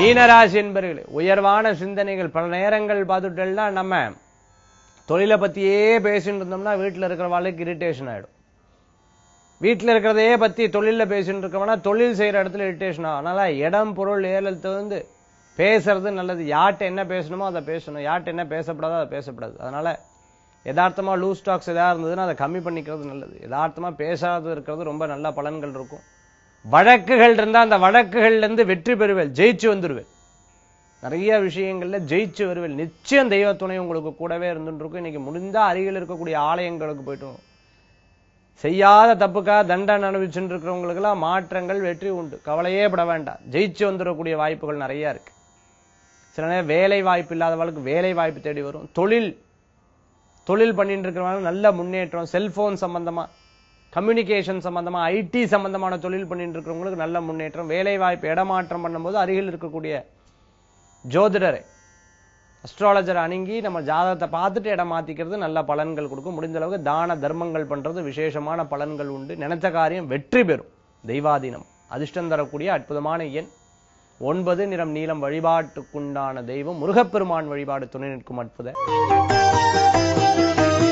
மீனராசி என்பர்களே உயர்வான சிந்தனைகள் பல நேரங்கள் பார்த்துட்டோம்னா நம்ம தொழிலை பத்தியே பேசிட்டு இருந்தோம்னா வீட்டுல இருக்கிறவாளுக்கு இரிட்டேஷன் ஆயிடும் வீட்டுல இருக்கிறதையே பத்தி தொழில்ல பேசிட்டு இருக்கவனா தொழில் செய்யற இடத்துல இரிட்டேஷன் ஆகும் அதனால இடம் பொருள் ஏழல் தகுந்து பேசுறது நல்லது யார்கிட்ட என்ன பேசணுமோ அதை பேசணும் யார்கிட்ட என்ன பேசப்படாதோ அதை பேசப்படாது அதனால யதார்த்தமா லூஸ் ஸ்டாக்ஸ் எதாவது இருந்ததுன்னா அதை கம்மி பண்ணிக்கிறது நல்லது யதார்த்தமா பேசாத இருக்கிறது ரொம்ப நல்ல பலன்கள் இருக்கும் வழக்குகள் இருந்தா அந்த வழக்குகள்ல இருந்து வெற்றி பெறுவேன் ஜெயிச்சு வந்துடுவேன் நிறைய விஷயங்கள்ல ஜெயிச்சு வருவேன் நிச்சயம் தெய்வ துணை உங்களுக்கு கூடவே இருந்துட்டு இருக்கும் இன்னைக்கு முடிந்தா அருகில் இருக்கக்கூடிய ஆலயங்களுக்கு போயிட்டு வாங்க. செய்யாத தப்புக்காக தண்டனை அனுபவிச்சுட்டு இருக்கிறவங்களுக்கெல்லாம் மாற்றங்கள் வெற்றி உண்டு கவலையே பட வேண்டாம் ஜெயிச்சு வந்துடக்கூடிய வாய்ப்புகள் நிறைய இருக்கு சில நேரம் வேலை வாய்ப்பு இல்லாதவர்களுக்கு வேலை வாய்ப்பு தேடி வரும் தொழில் தொழில் பண்ணிட்டு இருக்கிறவங்க நல்ல முன்னேற்றம் செல்போன் சம்பந்தமா கம்யூனிகேஷன் சம்பந்தமா ஐடி சம்பந்தமான தொழில் பண்ணிட்டு இருக்கிறவங்களுக்கு நல்ல முன்னேற்றம் வேலை வாய்ப்பு இடமாற்றம் பண்ணும்போது அருகில் இருக்கக்கூடிய ஜோதிடரை அஸ்ட்ராலஜர் அணுகி நம்ம ஜாதகத்தை பார்த்துட்டு இடம் மாத்திக்கிறது நல்ல பலன்கள் கொடுக்கும் முடிந்த அளவுக்கு தான தர்மங்கள் பண்றது விசேஷமான பலன்கள் உண்டு நினைச்ச காரியம் வெற்றி பெறும் தெய்வாதீனம் அதிர்ஷ்டம் தரக்கூடிய அற்புதமான எண் ஒன்பது நிறம் நீலம் வழிபாட்டுக்குண்டான தெய்வம் முருகப்பெருமான் வழிபாடு துணை நிற்கும் அற்புத